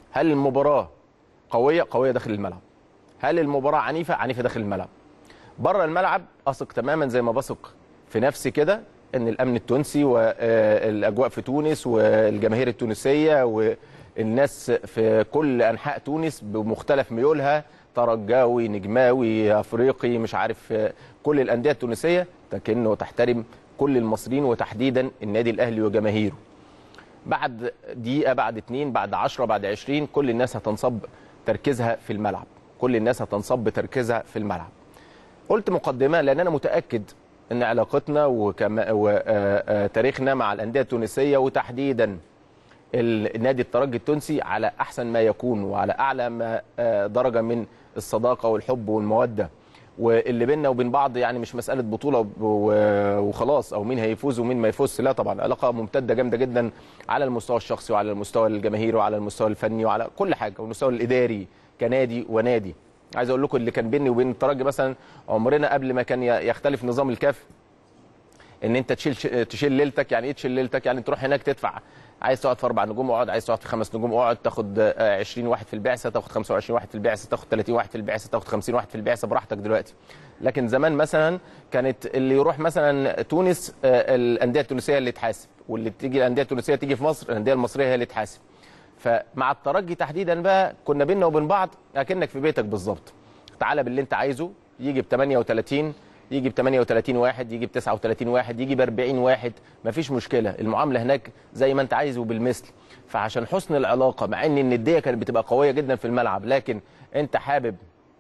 هل المباراه قويه قويه داخل الملعب هل المباراه عنيفه عنيفه داخل الملعب بره الملعب اثق تماما زي ما بثق في نفسي كده ان الامن التونسي والاجواء في تونس والجماهير التونسيه والناس في كل انحاء تونس بمختلف ميولها ترجاوي نجماوي افريقي مش عارف كل الانديه التونسيه لكنه تحترم كل المصريين وتحديدا النادي الاهلي وجماهيره بعد دقيقه بعد اتنين بعد عشرة بعد عشرين كل الناس هتنصب تركيزها في الملعب كل الناس هتنصب تركيزها في الملعب قلت مقدمه لان انا متاكد ان علاقتنا وتاريخنا مع الانديه التونسيه وتحديدا النادي الترجي التونسي على احسن ما يكون وعلى اعلى ما درجه من الصداقه والحب والموده واللي بيننا وبين بعض يعني مش مساله بطوله وخلاص او مين هيفوز ومين ما يفوزش لا طبعا علاقه ممتده جامده جدا على المستوى الشخصي وعلى المستوى الجماهيري وعلى المستوى الفني وعلى كل حاجه والمستوى الاداري كنادي ونادي عايز اقول لكم اللي كان بيني وبين الترجي مثلا عمرنا قبل ما كان يختلف نظام الكاف ان انت تشيل تشيل ليلتك يعني ايه تشيل ليلتك يعني تروح هناك تدفع عايز تقعد في اربع نجوم اقعد عايز تقعد في خمس نجوم اقعد تاخد 20 واحد في البعثه تاخد 25 واحد في البعثه تاخد 30 واحد في البعثه تاخد 50 واحد في البعثه براحتك دلوقتي لكن زمان مثلا كانت اللي يروح مثلا تونس الانديه التونسيه اللي تحاسب واللي تيجي الانديه التونسيه تيجي في مصر الانديه المصريه هي اللي تحاسب فمع الترجي تحديدا بقى كنا بينا وبين بعض اكنك في بيتك بالظبط تعالى باللي انت عايزه يجي ب 38 يجي ب 38 واحد يجي ب 39 واحد يجي ب 40 واحد مفيش مشكله المعامله هناك زي ما انت عايز وبالمثل فعشان حسن العلاقه مع ان النديه كانت بتبقى قويه جدا في الملعب لكن انت حابب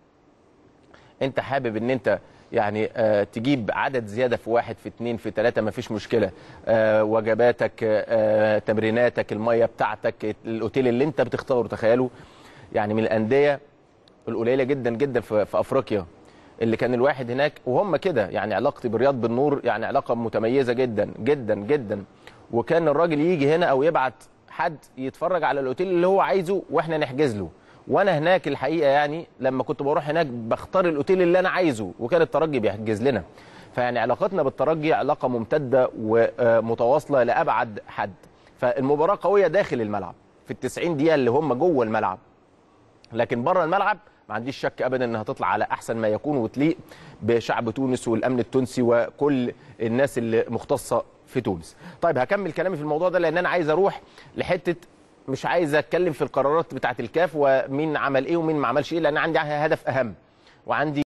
انت حابب ان انت يعني آه تجيب عدد زياده في واحد في اثنين في ثلاثه مفيش مشكله آه وجباتك آه تمريناتك الميه بتاعتك الاوتيل اللي انت بتختاره تخيلوا يعني من الانديه القليله جدا جدا في, في افريقيا اللي كان الواحد هناك وهم كده يعني علاقتي برياض بالنور يعني علاقه متميزه جدا جدا جدا وكان الراجل يجي هنا او يبعت حد يتفرج على الاوتيل اللي هو عايزه واحنا نحجز له وانا هناك الحقيقه يعني لما كنت بروح هناك بختار الاوتيل اللي انا عايزه وكان الترجي بيحجز لنا فيعني علاقتنا بالترجي علاقه ممتده ومتواصله لابعد حد فالمباراه قويه داخل الملعب في ال 90 دقيقه اللي هم جوه الملعب لكن بره الملعب ما عنديش شك ابدا انها تطلع على احسن ما يكون وتليق بشعب تونس والامن التونسي وكل الناس اللي مختصه في تونس. طيب هكمل كلامي في الموضوع ده لان انا عايز اروح لحته مش عايز اتكلم في القرارات بتاعه الكاف ومين عمل ايه ومين ما عملش ايه لان عندي هدف اهم وعندي